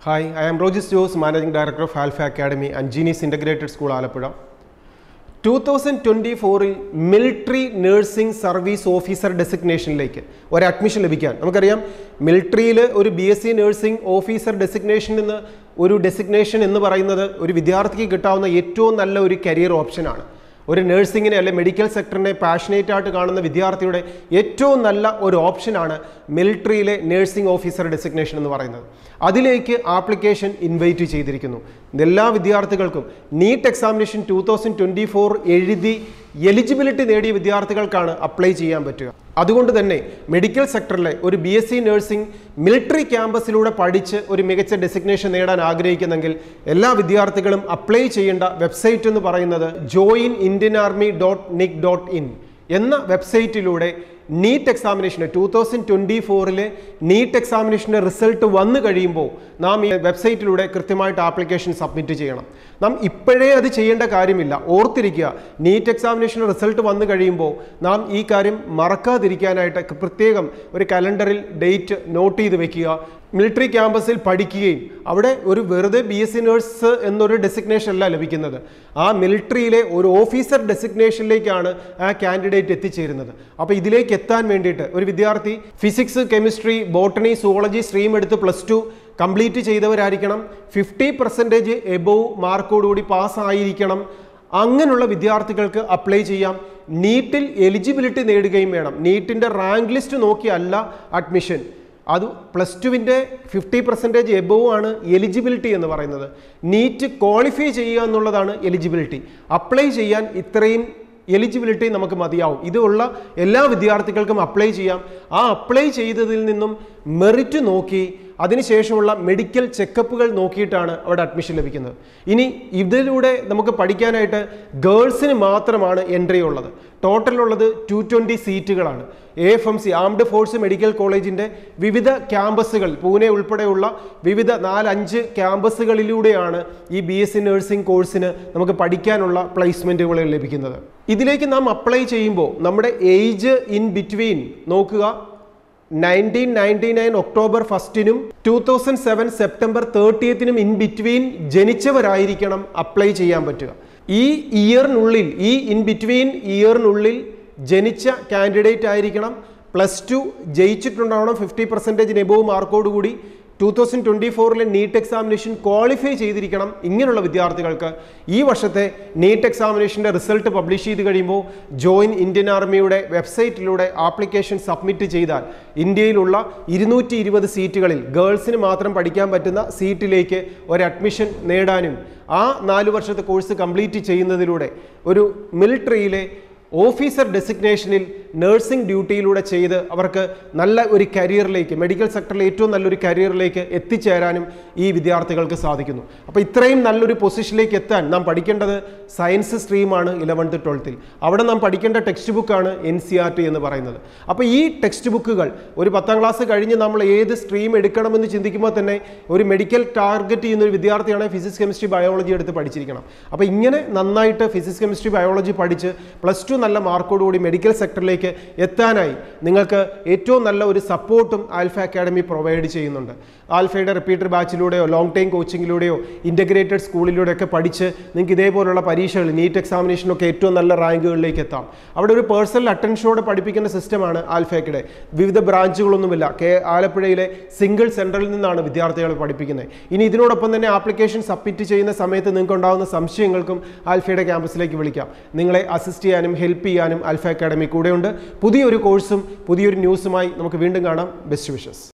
hi I am Rojis Jose managing director of alpha academy and genius integrated school Alappuzha two thousand twenty ഫോറിൽ military nursing service officer ഡെസിഗ്നേഷനിലേക്ക് ഒരു admission ലഭിക്കാൻ നമുക്കറിയാം മിലിറ്ററിയിൽ ഒരു B S C nursing officer designation എന്ന് ഒരു ഡെസിഗ്നേഷൻ എന്ന് പറയുന്നത് ഒരു വിദ്യാർത്ഥിക്ക് കിട്ടാവുന്ന ഏറ്റവും നല്ല ഒരു കരിയർ ഓപ്ഷനാണ് ഒരു നഴ്സിങ്ങിനെ അല്ലെ മെഡിക്കൽ സെക്ടറിനെ പാഷനേറ്റ് ആയിട്ട് കാണുന്ന വിദ്യാർത്ഥിയുടെ ഏറ്റവും നല്ല ഒരു ഓപ്ഷനാണ് മിലിറ്ററിയിലെ നഴ്സിംഗ് ഓഫീസർ ഡെസിഗ്നേഷൻ എന്ന് പറയുന്നത് അതിലേക്ക് ആപ്ലിക്കേഷൻ ഇൻവൈറ്റ് ചെയ്തിരിക്കുന്നു എല്ലാ വിദ്യാർത്ഥികൾക്കും NEET examination two thousand twenty four എഴുതി എലിജിബിലിറ്റി നേടിയ വിദ്യാർത്ഥികൾക്കാണ് അപ്ലൈ ചെയ്യാൻ പറ്റുക അതുകൊണ്ട് തന്നെ മെഡിക്കൽ സെക്ടറിലെ ഒരു B S C nursing military ക്യാമ്പസിലൂടെ പഠിച്ച് ഒരു മികച്ച ഡെസിഗ്നേഷൻ നേടാൻ ആഗ്രഹിക്കുന്നെങ്കിൽ എല്ലാ വിദ്യാർത്ഥികളും അപ്ലൈ ചെയ്യേണ്ട വെബ്സൈറ്റ് എന്ന് പറയുന്നത് join Indian army dot nic dot in എന്ന വെബ്സൈറ്റിലൂടെ നീറ്റ് എക്സാമിനേഷന് ടൂ തൗസൻഡ് ട്വൻറ്റി ഫോറിലെ നീറ്റ് എക്സാമിനേഷൻ്റെ റിസൾട്ട് വന്നു കഴിയുമ്പോൾ നാം ഈ വെബ്സൈറ്റിലൂടെ കൃത്യമായിട്ട് ആപ്ലിക്കേഷൻ സബ്മിറ്റ് ചെയ്യണം നാം ഇപ്പോഴേ അത് ചെയ്യേണ്ട കാര്യമില്ല ഓർത്തിരിക്കുക നീറ്റ് എക്സാമിനേഷൻ റിസൾട്ട് വന്നു കഴിയുമ്പോൾ നാം ഈ കാര്യം മറക്കാതിരിക്കാനായിട്ട് പ്രത്യേകം ഒരു കലണ്ടറിൽ ഡേറ്റ് നോട്ട് ചെയ്ത് വെക്കുക മിലിറ്ററി ക്യാമ്പസിൽ പഠിക്കുകയും അവിടെ ഒരു വെറുതെ ബി എസ് സി നേഴ്സ് എന്നൊരു ഡെസിഗ്നേഷൻ അല്ല ലഭിക്കുന്നത് ആ മിലിറ്ററിയിലെ ഒരു ഓഫീസർ ഡെസിഗ്നേഷനിലേക്കാണ് ആ കാൻഡിഡേറ്റ് എത്തിച്ചേരുന്നത് അപ്പോൾ ഇതിലേക്ക് എത്താൻ വേണ്ടിയിട്ട് ഒരു വിദ്യാർത്ഥി physics chemistry botany zoology stream എടുത്ത് പ്ലസ് ടു കംപ്ലീറ്റ് ചെയ്തവരായിരിക്കണം ഫിഫ്റ്റി പെർസെൻറ്റേജ് എബോവ് മാർക്കോടുകൂടി പാസ്സായിരിക്കണം അങ്ങനെയുള്ള വിദ്യാർത്ഥികൾക്ക് അപ്ലൈ ചെയ്യാം നീറ്റിൽ എലിജിബിലിറ്റി നേടുകയും വേണം നീറ്റിൻ്റെ റാങ്ക് ലിസ്റ്റ് നോക്കിയല്ല അഡ്മിഷൻ അത് പ്ലസ് ടുവിൻ്റെ ഫിഫ്റ്റി പെർസെൻറ്റേജ് എബോവ് ആണ് എലിജിബിലിറ്റി എന്ന് പറയുന്നത് നീറ്റ് ക്വാളിഫൈ ചെയ്യുക എന്നുള്ളതാണ് എലിജിബിലിറ്റി അപ്ലൈ ചെയ്യാൻ ഇത്രയും എലിജിബിലിറ്റി നമുക്ക് മതിയാവും ഇതുള്ള എല്ലാ വിദ്യാർത്ഥികൾക്കും അപ്ലൈ ചെയ്യാം ആ അപ്ലൈ ചെയ്തതിൽ നിന്നും മെറിറ്റ് നോക്കി അതിനുശേഷമുള്ള മെഡിക്കൽ ചെക്കപ്പുകൾ നോക്കിയിട്ടാണ് അവിടെ അഡ്മിഷൻ ലഭിക്കുന്നത് ഇനി ഇതിലൂടെ നമുക്ക് പഠിക്കാനായിട്ട് ഗേൾസിന് മാത്രമാണ് എൻട്രി ഉള്ളത് ടോട്ടൽ ഉള്ളത് ടു ട്വൻറ്റി സീറ്റുകളാണ് A F M C armed force medical കോളേജിൻ്റെ വിവിധ ക്യാമ്പസുകൾ പൂനെ ഉൾപ്പെടെയുള്ള വിവിധ നാലഞ്ച് ക്യാമ്പസുകളിലൂടെയാണ് ഈ ബി എസ് സി നഴ്സിംഗ് കോഴ്സിന് നമുക്ക് പഠിക്കാനുള്ള പ്ലേസ്മെൻറ്റുകൾ ലഭിക്കുന്നത് ഇതിലേക്ക് നാം അപ്ലൈ ചെയ്യുമ്പോൾ നമ്മുടെ ഏജ് ഇൻ ബിറ്റ്വീൻ നോക്കുക നയൻറ്റീൻ നയൻറ്റി നയൻ ഒക്ടോബർ ഫസ്റ്റിനും ടൂ തൗസൻഡ് സെവൻ സെപ്റ്റംബർ തേർട്ടിയത്തിനും ഇൻ ബിറ്റ്വീൻ ജനിച്ചവരായിരിക്കണം അപ്ലൈ ചെയ്യാൻ പറ്റുക ഈ ഇയറിനുള്ളിൽ ഈ ഇൻ ബിറ്റ്വീൻ ഇയറിനുള്ളിൽ ജനിച്ച കാൻഡിഡേറ്റ് ആയിരിക്കണം പ്ലസ് ടു ജയിച്ചിട്ടുണ്ടാവണം ഫിഫ്റ്റി പെർസെൻറ്റേജ് എബോവ് മാർക്കോടുകൂടി ടൂ തൗസൻഡ് ട്വൻറ്റി ഫോറിലെ നീറ്റ് എക്സാമിനേഷൻ ക്വാളിഫൈ ചെയ്തിരിക്കണം ഇങ്ങനെയുള്ള വിദ്യാർത്ഥികൾക്ക് ഈ വർഷത്തെ നീറ്റ് എക്സാമിനേഷൻ്റെ റിസൾട്ട് പബ്ലിഷ് ചെയ്ത് കഴിയുമ്പോൾ ജോയിൻ ഇന്ത്യൻ ആർമിയുടെ വെബ്സൈറ്റിലൂടെ ആപ്ലിക്കേഷൻ സബ്മിറ്റ് ചെയ്താൽ ഇന്ത്യയിലുള്ള ഇരുന്നൂറ്റി ഇരുപത് സീറ്റുകളിൽ ഗേൾസിന് മാത്രം പഠിക്കാൻ പറ്റുന്ന സീറ്റിലേക്ക് ഒരു അഡ്മിഷൻ നേടാനും ആ നാല് വർഷത്തെ കോഴ്സ് കംപ്ലീറ്റ് ചെയ്യുന്നതിലൂടെ ഒരു മിലിറ്ററിയിലെ ഓഫീസർ ഡെസിഗ്നേഷനിൽ നഴ്സിംഗ് ഡ്യൂട്ടിയിലൂടെ ചെയ്ത് അവർക്ക് നല്ല ഒരു കരിയറിലേക്ക് മെഡിക്കൽ സെക്ടറിലെ ഏറ്റവും നല്ലൊരു കരിയറിലേക്ക് എത്തിച്ചേരാനും ഈ വിദ്യാർത്ഥികൾക്ക് സാധിക്കുന്നു അപ്പോൾ ഇത്രയും നല്ലൊരു പൊസിഷനിലേക്ക് എത്താൻ നാം പഠിക്കേണ്ടത് സയൻസ് സ്ട്രീമാണ് ഇലവൻത്ത് ട്വൽത്തിൽ അവിടെ നാം പഠിക്കേണ്ട ടെക്സ്റ്റ് ബുക്കാണ് എൻ സി ആർ ടി എന്ന് പറയുന്നത് അപ്പോൾ ഈ ടെക്സ്റ്റ് ബുക്കുകൾ ഒരു പത്താം ക്ലാസ് കഴിഞ്ഞ് നമ്മൾ ഏത് സ്ട്രീം എടുക്കണമെന്ന് ചിന്തിക്കുമ്പോൾ തന്നെ ഒരു മെഡിക്കൽ ടാർഗറ്റ് ചെയ്യുന്ന ഒരു വിദ്യാർത്ഥിയാണെങ്കിൽ ഫിസിക്സ് കെമിസ്ട്രി ബയോളജി എടുത്ത് പഠിച്ചിരിക്കണം അപ്പോൾ ഇങ്ങനെ നന്നായിട്ട് ഫിസിക്സ് കെമിസ്ട്രി ബയോളജി പഠിച്ച് പ്ലസ് ടു നല്ല മാർക്കോടുകൂടി മെഡിക്കൽ സെക്ടറിലേക്ക് എത്താനായി നിങ്ങൾക്ക് ഏറ്റവും നല്ല ഒരു സപ്പോർട്ടും ആൽഫ അക്കാഡമി പ്രൊവൈഡ് ചെയ്യുന്നുണ്ട് ആൽഫയുടെ റിപ്പീറ്റർ ബാച്ചിലൂടെയോ ലോങ് ടൈം കോച്ചിങ്ങിലൂടെയോ ഇൻ്റഗ്രേറ്റഡ് സ്കൂളിലൂടെയൊക്കെ പഠിച്ച് നിങ്ങൾക്ക് ഇതേപോലുള്ള പരീക്ഷകൾ നീറ്റ് എക്സാമിനേഷനൊക്കെ ഏറ്റവും നല്ല റാങ്കുകളിലേക്ക് എത്താം അവിടെ ഒരു പേഴ്സണൽ അറ്റൻഷനോടെ പഠിപ്പിക്കുന്ന സിസ്റ്റമാണ് ആൽഫയ്ക്കിടെ വിവിധ ബ്രാഞ്ചുകളൊന്നുമില്ല കെ ആലപ്പുഴയിലെ സിംഗിൾ സെൻറ്ററിൽ നിന്നാണ് വിദ്യാർത്ഥികളെ പഠിപ്പിക്കുന്നത് ഇനി ഇതിനോടൊപ്പം തന്നെ ആപ്ലിക്കേഷൻ സബ്മിറ്റ് ചെയ്യുന്ന സമയത്ത് നിങ്ങൾക്ക് ഉണ്ടാകുന്ന സംശയങ്ങൾക്കും ആൽഫയുടെ ക്യാമ്പസിലേക്ക് വിളിക്കാം നിങ്ങളെ അസിസ്റ്റ് ചെയ്യാനും ഹെൽപ്പ് ചെയ്യാനും ആൽഫ അക്കാഡമി കൂടെയുണ്ട് പുതിയൊരു കോഴ്സും പുതിയൊരു ന്യൂസുമായി നമുക്ക് വീണ്ടും കാണാം ബെസ്റ്റ് വിഷസ്